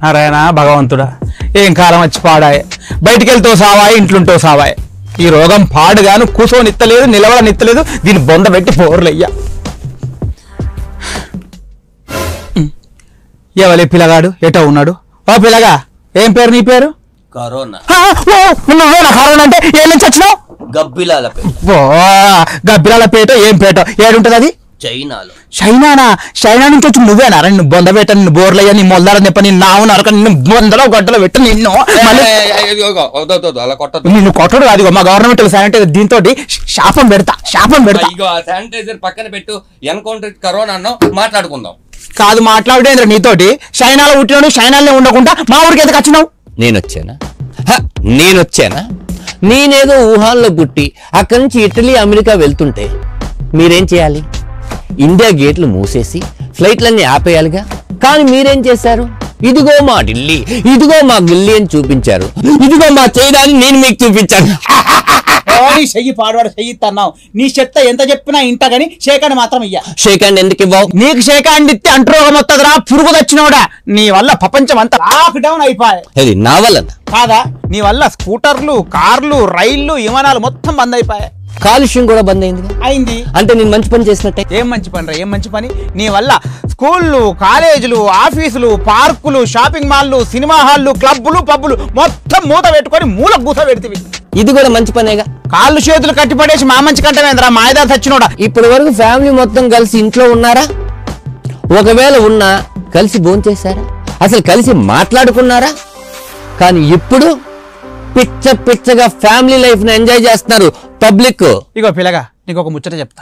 నారాయణ భగవంతుడా ఏం కాలం వచ్చి పాడాయే బయటికి వెళ్తూ సావాయి ఇంట్లుంటూ సావాయి ఈ రోగం పాడుగాను కూసోనిత్తలేదు నిలవడనిత్తలేదు దీన్ని బొంద పెట్టి పోర్లయ్యా ఎవలే పిల్లగాడు ఎటో ఉన్నాడు ఓ పిల్లగా ఏం పేరు నీ పేరు కరోనా ఆ, ఓ, నువ్వేనా కరోనా అంటే ఏ నుంచి వచ్చినావు గబ్బిలాల పేరు ఓ గబ్బిరాల పేట ఏం పేట ఏడుంటది అది చైనాలో చైనానా చైనా నుంచి వచ్చి నువ్వేనా రా నిన్ను బొంద పెట్ట నిన్ను బోర్లయ్యా నీ మొల్దార చెప్ప నిన్ను నావు నరక నిన్ను బొందలో గడ్డలో పెట్ట నిన్ను మళ్ళీ అలా కొట్టదు నిన్ను కొట్టడు కాదు ఇగో మా గవర్నమెంట్ శానిటైజర్ దీంతో శాపం పెడతా శాపం పెడతా ఇగో ఆ శానిటైజర్ పక్కన పెట్టు ఎన్కౌంటర్ కరోనా అన్నో మాట్లాడుకుందాం కాదు మాట్లాడేంద్ర నీతోటి చైనాలో పుట్టినాడు చైనాలో ఉండకుండా మా ఊరికి ఎందుకు వచ్చినావు నేను వచ్చానా హ, నేను వచ్చానా నేనేదో వుహాన్లో పుట్టి అక్కడి నుంచి ఇటలీ అమెరికా వెళ్తుంటే మీరేం చేయాలి ఇండియా గేట్లు మూసేసి ఫ్లైట్లన్నీ ఆపేయాలిగా కానీ మీరేం చేశారు ఇదిగో మా ఢిల్లీ ఇదిగో మా గిల్లీ అని చూపించారు ఇదిగో మా చైనా అని నేను మీకు చూపించాను ఓయ్ చెయ్యి పాడవాడు చెయ్యి తన్నావు నీ చెత్త ఎంత చెప్పినా ఇంట గాని షేకాన్ని మాత్రం ఇయ్య షేక్ హ్యాండ్ ఎందుకు ఇవ్వవు నీకు షేకాండ్ ఇస్తే అంటురోగం వస్తుందిరా పురుగు తెచ్చినోడా నీ వల్ల ప్రపంచం అంతా లాక్ డౌన్ అయిపోయాయి అది నా వలన కాదా నీ వల్ల స్కూటర్లు కార్లు రైళ్లు విమానాలు మొత్తం బంద్ అయిపోయాయి కాలుష్యం కూడా బంద్ అయింది అయింది అంటే నేను మంచి పని చేసినట్టే ఏం మంచి పని రా ఏం మంచి పని నీ వల్ల స్కూళ్ళు కాలేజీలు ఆఫీసులు పార్కులు షాపింగ్ మాల్లు సినిమా హాల్లు క్లబ్బులు పబ్బులు మొత్తం మూత పెట్టుకొని మూల గూస పెడితివి ఇది కూడా మంచి పనేగా కాళ్ళు చేతులు కట్టిపడేసి మా మంచి కంటమేంద్రా మాయదా చచ్చినోడా ఇప్పటి వరకు ఫ్యామిలీ మొత్తం కలిసి ఇంట్లో ఉన్నారా ఒకవేళ ఉన్నా కలిసి భోంచేశారా అసలు కలిసి మాట్లాడుకున్నారా కానీ ఇప్పుడు పిచ్చ పిచ్చగా ఫ్యామిలీ లైఫ్ ని ఎంజాయ్ చేస్తున్నారు పబ్లిక్ ఇగో పిల్లగా నీకు ఒక ముచ్చట చెప్తా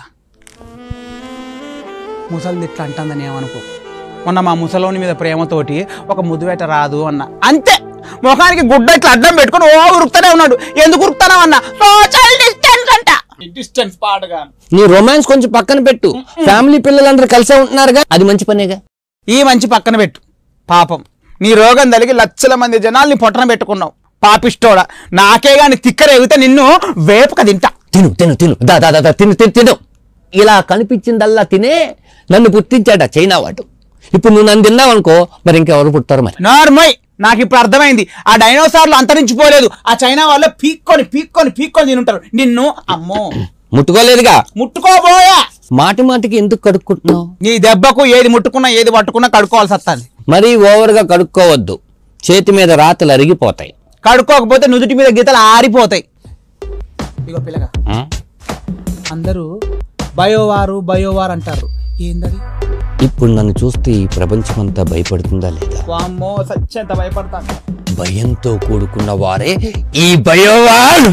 ముసలిది ఇట్లా అంటుందని ఏమనుకో మొన్న మా ముసలోని మీద ప్రేమతోటి ఒక ముద్దువేట రాదు అన్న అంతే ముఖానికి గుడ్డ ఇట్లా అడ్డం పెట్టుకొని ఓ ఉరుకుతానే ఉన్నాడు ఎందుకు ఉరుకుతానా అన్న సోషల్ డిస్టెన్స్ అంట డిస్టెన్స్ పాటగా నీ రొమాన్స్ కొంచెం పక్కన పెట్టు ఫ్యామిలీ పిల్లలందరూ కలిసే ఉంటున్నారుగా అది మంచి పనేగా ఈ మంచి పక్కన పెట్టు పాపం నీ రోగం తలిగి లక్షల మంది జనాల్ని పొట్టన పెట్టుకున్నావు పాపిష్టోడా నాకే గాని తిక్కరేగితే నిన్ను వేపక తింటా తిను తిను తిను దా దా దా, దా తిను తిను తిను ఇలా కనిపించిందల్లా తినే నన్ను పుట్టించాడ చైనా వాడు ఇప్పుడు నువ్వు నన్ను తిన్నావు అనుకో మరి ఇంకెవరు పుట్టారు మరి నార్మల్ నాకు ఇప్పుడు అర్థమైంది ఆ డైనోసార్లు అంతరించిపోలేదు ఆ చైనా వాళ్ళు పీక్కొని పీక్కొని పీక్కొని తినుంటారు నిన్ను అమ్మో ముట్టుకోలేదుగా ముట్టుకోబోయా మాటి మాటికి ఎందుకు కడుక్కుంటున్నావు నీ దెబ్బకు ఏది ముట్టుకున్నా ఏది పట్టుకున్నా కడుక్కోవాల్సి వస్తుంది మరీ ఓవర్గా కడుక్కోవద్దు చేతి మీద రాతలు అరిగిపోతాయి కడుక్కోకపోతే నుదుటి మీద గీతలు ఆరిపోతాయి ఇగో పిల్లగా అందరూ బయోవారు బయోవార్ అంటారు ఏందది ఇప్పుడు నన్ను చూస్తే ఈ ప్రపంచమంతా భయపడుతుందా లేదా వామ్మో సత్యంత భయపడతాను భయంతో కూడుకున్న వారే ఈ భయోవాన్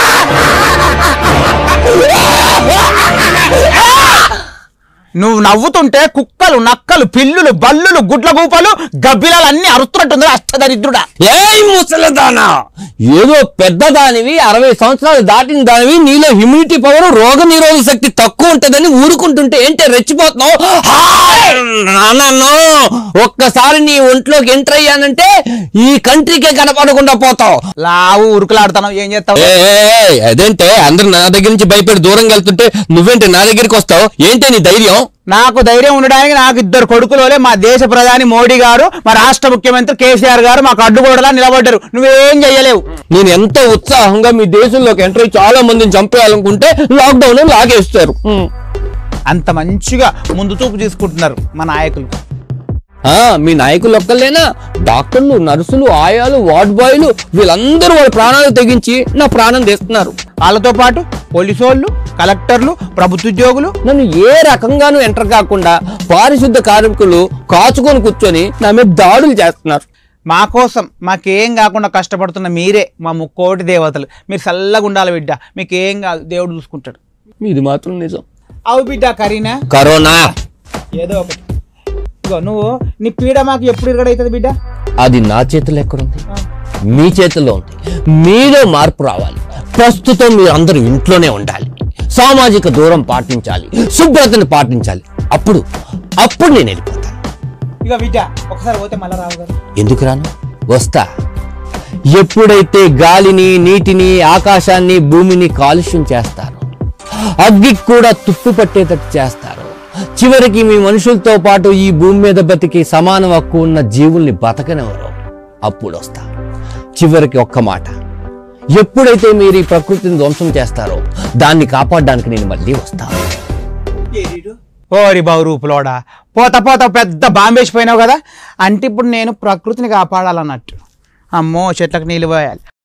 నువ్వు నవ్వుతుంటే కుక్కలు నక్కలు పిల్లులు బల్లులు గుడ్ల గూపలు గబ్బిలాలు అన్ని అరుస్తున్నట్టుంది అష్టదరిద్రుడా ఏయ్ ముసలదానా ఏదో పెద్ద దానివి అరవై సంవత్సరాలు దాటిన దానివి నీలో ఇమ్యూనిటీ పవర్ రోగ నిరోధక శక్తి తక్కువ ఉంటుందని ఊరుకుంటుంటే ఏంటి రెచ్చిపోతున్నావు హాయ్! నాన్నను ఒక్కసారి నీ ఒంట్లోకి ఎంటర్ అయ్యానంటే ఈ కంట్రీకే కనపడకుండా పోతావు లావు ఉరుకులాడుతాను ఏం చేస్తావు ఏ, ఏ, ఏ, అదేంటే అందరు నా దగ్గర నుంచి భయపడి దూరంగా వెళ్తుంటే నువ్వేంటి నా దగ్గరికి వస్తావు ఏంటి నీ ధైర్యం నాకు ధైర్యం ఉండడానికి నాకు ఇద్దరు కొడుకులోలే మా దేశ ప్రధాని మోడీ గారు మా రాష్ట్ర ముఖ్యమంత్రి కేసీఆర్ గారు మాకు అడ్డుగోడలా నిలబడ్డారు నువ్వేం చెయ్యలేవు నేను ఎంత ఉత్సాహంగా మీ దేశంలోకి ఎంటర్ అయ్యి చాలా మందిని చంపేయాలనుకుంటే లాక్డౌన్ లాగేస్తారు హ్మ్. అంత మంచిగా ముందు చూపు తీసుకుంటున్నారు మా నాయకులు ఆ, మీ నాయకులు ఒక్కలేనా డాక్టర్లు నర్సులు ఆయాలు వార్డ్ బాయ్లు వీళ్ళందరూ వాళ్ళ ప్రాణాలు తెగించి నా ప్రాణం తీస్తున్నారు వాళ్ళతో పాటు పోలీసు వాళ్ళు కలెక్టర్లు ప్రభుత్వ ఉద్యోగులు నన్ను ఏ రకంగానూ ఎంటర్ కాకుండా పారిశుద్ధ కార్మికులు కాచుకొని కూర్చొని నా మీద దాడులు చేస్తున్నారు మా కోసం మాకేం కాకుండా కష్టపడుతున్న మీరే మా ముక్కోటి దేవతలు మీరు చల్లగా ఉండాలి బిడ్డ మీకేం కాదు దేవుడు చూసుకుంటాడు ఇది మాత్రం నిజం అవు బిడ్డ కరీనా కరోనా ఏదో ఒకటి ఇగో నువ్వు నీ పీడ మాకు ఎప్పుడు ఇరగడవుతుంది బిడ్డ అది నా చేతిలో ఎక్కడుంది మీ చేతిలో ఉంది మీలో మార్పు రావాలి ప్రస్తుతం మీరు అందరూ ఇంట్లోనే ఉండాలి సామాజిక దూరం పాటించాలి శుభ్రతను పాటించాలి అప్పుడు అప్పుడు నేను వెళ్ళిపోతాను ఇక బిడ్డ ఒకసారి పోతే మళ్ళీ రావు కదా ఎందుకు రాను వస్తా ఎప్పుడైతే గాలిని నీటిని ఆకాశాన్ని భూమిని కాలుష్యం చేస్తారో అగ్గికి కూడా తుప్పు పట్టేటట్టు చేస్తారు చివరికి మీ మనుషులతో పాటు ఈ భూమి మీద బతికి సమాన హక్కు ఉన్న జీవుల్ని బతకనివ్వరు అప్పుడు వస్తా చివరికి ఒక్క మాట ఎప్పుడైతే మీరు ఈ ప్రకృతిని ధ్వంసం చేస్తారో దాన్ని కాపాడడానికి నేను మళ్ళీ వస్తా ఓరి బావు రూపులోడా పోత పోత పెద్ద బాంబేసిపోయినావు కదా అంటే ఇప్పుడు నేను ప్రకృతిని కాపాడాలన్నట్టు అమ్మో చెట్లకు నీళ్ళు పోయాలి